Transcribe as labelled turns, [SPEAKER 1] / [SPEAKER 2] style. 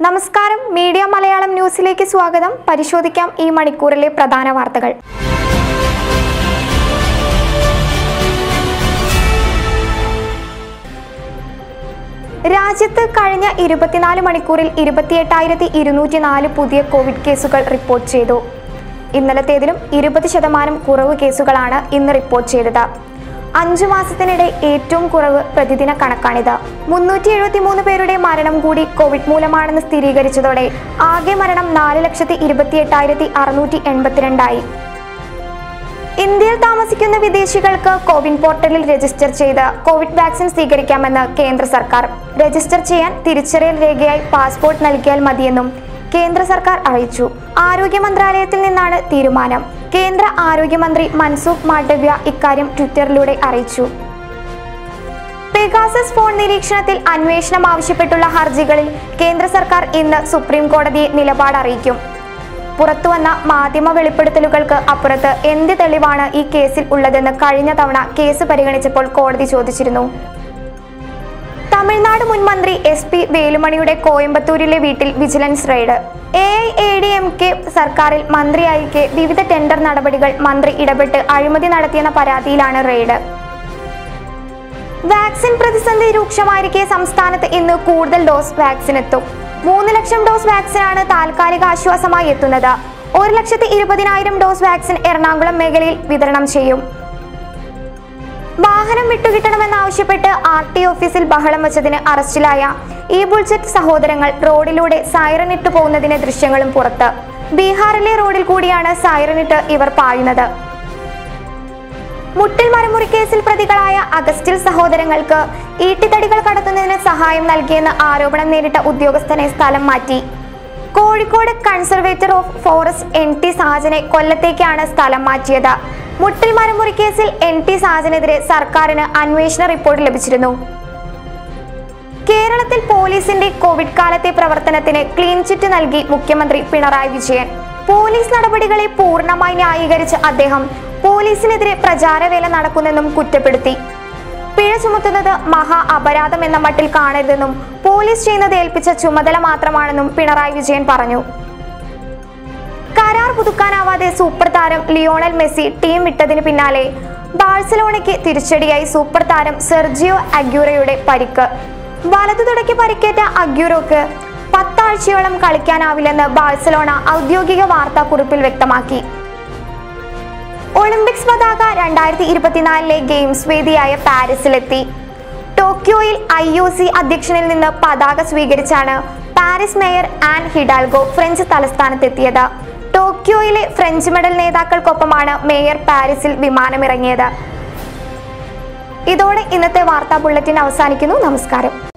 [SPEAKER 1] നമസ്കാരം മീഡിയ മലയാളം ന്യൂസിലേക്ക് സ്വാഗതം പരിശോധിക്കാം ഈ മണിക്കൂറിലെ പ്രധാന വാർത്തകൾ രാജ്യത്ത് കഴിഞ്ഞ ഇരുപത്തിനാല് മണിക്കൂറിൽ ഇരുപത്തിയെട്ടായിരത്തി ഇരുന്നൂറ്റി നാല് പുതിയ കോവിഡ് കേസുകൾ റിപ്പോർട്ട് ചെയ്തു ഇന്നലത്തേതിലും ഇരുപത് ശതമാനം കുറവ് കേസുകളാണ് ഇന്ന് റിപ്പോർട്ട് ചെയ്തത് അഞ്ചു മാസത്തിനിടെ ഏറ്റവും കുറവ് പ്രതിദിന കണക്കാണിത് മുന്നൂറ്റി എഴുപത്തി മൂന്ന് പേരുടെ മരണം കൂടി കോവിഡ് മൂലമാണെന്ന് സ്ഥിരീകരിച്ചതോടെ ആകെ മരണം നാല് ലക്ഷത്തി ഇരുപത്തി എട്ടായിരത്തി അറുന്നൂറ്റി എൺപത്തിരണ്ടായി ഇന്ത്യയിൽ താമസിക്കുന്ന വിദേശികൾക്ക് കോവിൻ പോർട്ടലിൽ രജിസ്റ്റർ ചെയ്ത് കോവിഡ് വാക്സിൻ സ്വീകരിക്കാമെന്ന് കേന്ദ്ര സർക്കാർ രജിസ്റ്റർ ചെയ്യാൻ തിരിച്ചറിയൽ രേഖയായി പാസ്പോർട്ട് നൽകിയാൽ മതിയെന്നും കേന്ദ്ര സർക്കാർ അറിയിച്ചു ആരോഗ്യ മന്ത്രാലയത്തിൽ നിന്നാണ് തീരുമാനം കേന്ദ്ര ആരോഗ്യമന്ത്രി മൻസുഖ് മാണ്ഡവ്യ ഇക്കാര്യം ട്വിറ്ററിലൂടെ അറിയിച്ചു പെഗാസസ് ഫോൺ നിരീക്ഷണത്തിൽ അന്വേഷണം ആവശ്യപ്പെട്ടുള്ള ഹർജികളിൽ കേന്ദ്ര സർക്കാർ ഇന്ന് സുപ്രീം കോടതിയെ നിലപാട് അറിയിക്കും പുറത്തുവന്ന മാധ്യമ വെളിപ്പെടുത്തലുകൾക്ക് അപ്പുറത്ത് എന്ത് തെളിവാണ് ഈ കേസിൽ ഉള്ളതെന്ന് കഴിഞ്ഞ തവണ കേസ് പരിഗണിച്ചപ്പോൾ കോടതി ചോദിച്ചിരുന്നു തമിഴ്നാട് മുൻ മന്ത്രി എസ് പി വേലുമണിയുടെ കോയമ്പത്തൂരിലെ വീട്ടിൽ vigilance raid A I A D M K സർക്കാരിൽ മന്ത്രിയായിരിക്കെ വിവിധ ടെൻഡർ നടപടികൾ മന്ത്രി ഇടപെട്ട് അഴിമതി നടത്തിയെന്ന പരാതിയിലാണ് റെയ്ഡ് വാക്സിൻ പ്രതിസന്ധി രൂക്ഷമായിരിക്കെ സംസ്ഥാനത്ത് ഇന്ന് കൂടുതൽ ഡോസ് വാക്സിൻ എത്തും മൂന്ന് ലക്ഷം ഡോസ് വാക്സിനാണ് താൽക്കാലിക ആശ്വാസമായി എത്തുന്നത് ഒരു ലക്ഷത്തി ഇരുപതിനായിരം ഡോസ് വാക്സിൻ എറണാകുളം മേഖലയിൽ വിതരണം ചെയ്യും വാഹനം വിട്ടുകിട്ടണമെന്നാവശ്യപ്പെട്ട് ആർ ടി ഓഫീസിൽ ബഹളം വെച്ചതിന് അറസ്റ്റിലായ ഈ ബുൾജറ്റ് സഹോദരങ്ങൾ റോഡിലൂടെ സൈറനിട്ട് പോകുന്നതിന്റെ ദൃശ്യങ്ങളും പുറത്ത് ബീഹാറിലെ റോഡിൽ കൂടിയാണ് സൈറനിട്ട് ഇവർ പായുന്നത് മുട്ടിൽ മരമുറി കേസിൽ പ്രതികളായ അഗസ്റ്റിൽ സഹോദരങ്ങൾക്ക് ഈട്ടിത്തടികൾ കടത്തുന്നതിന് സഹായം നൽകിയെന്ന് ആരോപണം നേരിട്ട ഉദ്യോഗസ്ഥനെ സ്ഥലം മാറ്റി Kozhikode conservator of forest N T സാജനെ കൊല്ലത്തേക്കാണ് സ്ഥലം മാറ്റിയത് മുട്ടിൽ മരമുറി കേസിൽ എൻ ടി സാജനെതിരെ സർക്കാരിന് അന്വേഷണ റിപ്പോർട്ട് ലഭിച്ചിരുന്നു കേരളത്തിൽ പോലീസിന്റെ കോവിഡ് കാലത്തെ പ്രവർത്തനത്തിന് ക്ലീൻ ചിറ്റ് നൽകി മുഖ്യമന്ത്രി പിണറായി വിജയൻ പോലീസ് നടപടികളെ പൂർണ്ണമായി ന്യായീകരിച്ച അദ്ദേഹം പോലീസിനെതിരെ പ്രചാരവേല നടക്കുന്നെന്നും കുറ്റപ്പെടുത്തി പിഴ ചുമത്തുന്നത് മഹാ അപരാധം എന്ന മട്ടിൽ കാണരുതെന്നും പോലീസ് ചെയ്യുന്നത് ഏൽപ്പിച്ച ചുമതല മാത്രമാണെന്നും പിണറായി വിജയൻ പറഞ്ഞു കരാർ പുതുക്കാനാവാതെ സൂപ്പർ താരം ലിയോണൽ മെസ്സി ടീം വിട്ടതിന് പിന്നാലെ ബാഴ്സലോണയ്ക്ക് തിരിച്ചടിയായി സൂപ്പർ താരം സെർജിയോ അഗ്യൂറയുടെ പരിക്ക് വലതു തുടക്കി പരിക്കേറ്റ അഗ്യൂറോക്ക് പത്താഴ്ചയോളം കളിക്കാനാവില്ലെന്ന് ബാഴ്സലോണ ഔദ്യോഗിക വാർത്താക്കുറിപ്പിൽ വ്യക്തമാക്കി ഒളിമ്പിക്സ് പതാക രണ്ടായിരത്തി ഇരുപത്തിനാലിലെ ഗെയിംസ് വേദിയായ പാരീസിലെത്തി ടോക്കിയോയിൽ ഐ ഒ സി അധ്യക്ഷനിൽ നിന്ന് പതാക സ്വീകരിച്ചാണ് Paris mayor Anne Hidalgo French തലസ്ഥാനത്തെത്തിയത് ടോക്കിയോയിലെ ഫ്രഞ്ച് മെഡൽ നേതാക്കൾക്കൊപ്പമാണ് മേയർ പാരീസിൽ വിമാനമിറങ്ങിയത് ഇതോടെ ഇന്നത്തെ വാർത്താ ബുള്ളറ്റിൻ അവസാനിക്കുന്നു നമസ്കാരം